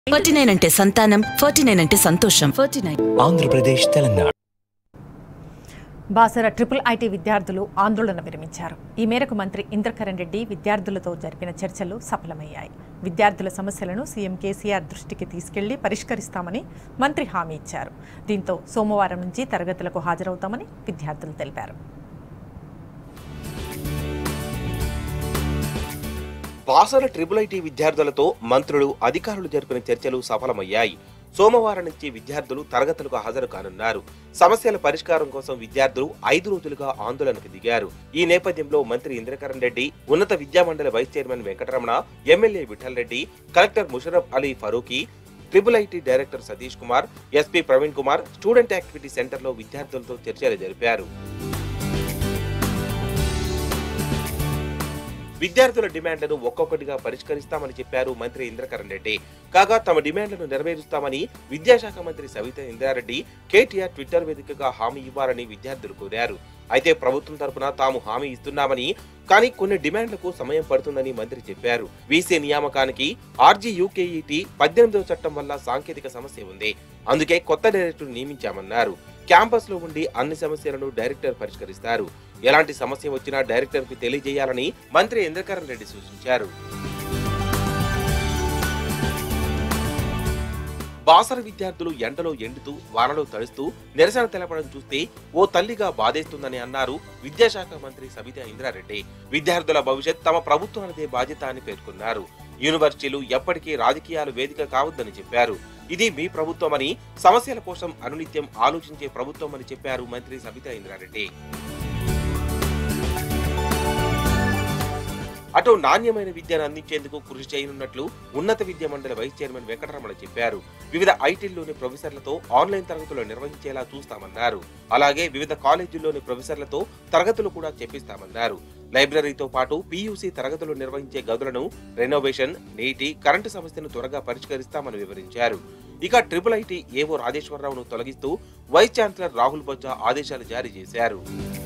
forty nine అంటే సంతానం forty nine అంటే సంతోషం forty nine Andhra Pradesh Telangana Basara triple IT విద్యార్థులు ఆందోళన విరమించారు ఈ మేరకు మంత్రి ఇంద్రకరణ్ రెడ్డి విద్యార్థులతో జరిపిన చర్చలు సఫలమయ్యాయి విద్యార్థుల సమస్యలను సీఎం కేసీఆర్ దృష్టికి తీసుకెళ్లి పరిష్కరిస్తామని మంత్రి హామీ ఇచ్చారు దీంతో సోమవారం నుంచి తరగతులకు హాజరవుతామని విద్యార్థులు తెలిపారు బాసర ట్రిపుల్ ఐటీ విద్యార్థులతో మంత్రులు అధికారులు జరిపిన చర్చలు సఫలమయ్యాయి సోమవారం నుంచి విద్యార్థులు తరగతులకు హాజరు కానున్నారు సమస్యల పరిష్కారం కోసం విద్యార్థులు ఐదు రోజులుగా ఆందోళనకు దిగారు ఈ నేపథ్యంలో మంత్రి ఇంద్రకరణ్ రెడ్డి ఉన్నత విద్యామండలి vice chairman Venkataramana MLA Vittal Reddy collector Musharraf Ali Farooqui triple IT director Satish Kumar SP Praveen Kumar student activity సెంటర్లో విద్యార్థులతో చర్చలు జరిపారు విద్యార్థుల డిమాండ్లను ఒక్కొక్కటిగా పరిష్కరిస్తామని చెప్పారు మంత్రి ఇంద్రకరణ్ రెడ్డి కాగా తమ డిమాండ్లను నెరవేరుస్తామని విద్యాశాఖ మంత్రి సవిత ఇంద్రారెడ్డి కేటీఆర్ ట్విట్టర్ వేదికగా హామీ ఇవ్వాలని విద్యార్థులు కోరారు అయితే ప్రభుత్వం తరపున తాము హామీ ఇస్తున్నామని కానీ కొన్ని డిమాండ్లకు సమయం పడుతుందని మంత్రి చెప్పారు వీసీ నియామకానికి ఆర్జీ యూకేఈటీ పద్దెనిమిదవ చట్టం వల్ల సాంకేతిక సమస్య ఉంది అందుకే కొత్త డైరెక్టర్ నియమించామన్నారు క్యాంపస్ లో ఉండి అన్ని సమస్యలను డైరెక్టర్ పరిష్కరిస్తారు ఎలాంటి సమస్య వచ్చినా డైరెక్టర్ కు తెలియజేయాలని మంత్రి ఇంద్రకరణ్ రెడ్డి సూచించారు బాసర విద్యార్థులు ఎండలో ఎండుతూ వానలో తడుస్తూ నిరసన తెలపడం చూస్తే ఓ తల్లిగా బాధేస్తుందని అన్నారు విద్యాశాఖ మంత్రి సబితా ఇంద్రారెడ్డి విద్యార్థుల భవిష్యత్ తమ ప్రభుత్వానిదే బాధ్యత అని పేర్కొన్నారు యూనివర్సిటీలు ఎప్పటికీ రాజకీయాలు వేదిక కావద్దని చెప్పారు ఇది మీ ప్రభుత్వమని సమస్యల కోసం అనునిత్యం ఆలోచించే ప్రభుత్వం అని చెప్పారు మంత్రి సబితా ఇంద్రారెడ్డి అటు నాణ్యమైన విద్యను అందించేందుకు కృషి చేయనున్నట్లు ఉన్నత విద్యా మండలి వైస్ చైర్మన్ వెంకటరమణ చెప్పారు వివిధ ఐటీల్లోని ప్రొఫెసర్లతో ఆన్లైన్ తరగతులు నిర్వహించేలా చూస్తామన్నారు అలాగే వివిధ కాలేజీల్లోని ప్రొఫెసర్లతో తరగతులు కూడా చెప్పిస్తామన్నారు లైబ్రరీతో పాటు పీయూసీ తరగతులు నిర్వహించే గదులను రెనోవేషన్ నీటి కరెంటు సమస్యను త్వరగా పరిష్కరిస్తామని వివరించారు ఇక ట్రిపుల్ ఐటీ ఏవో రాజేశ్వరరావును తొలగిస్తూ వైస్ ఛాన్సలర్ రాహుల్ బొజ్జా ఆదేశాలు జారీ చేశారు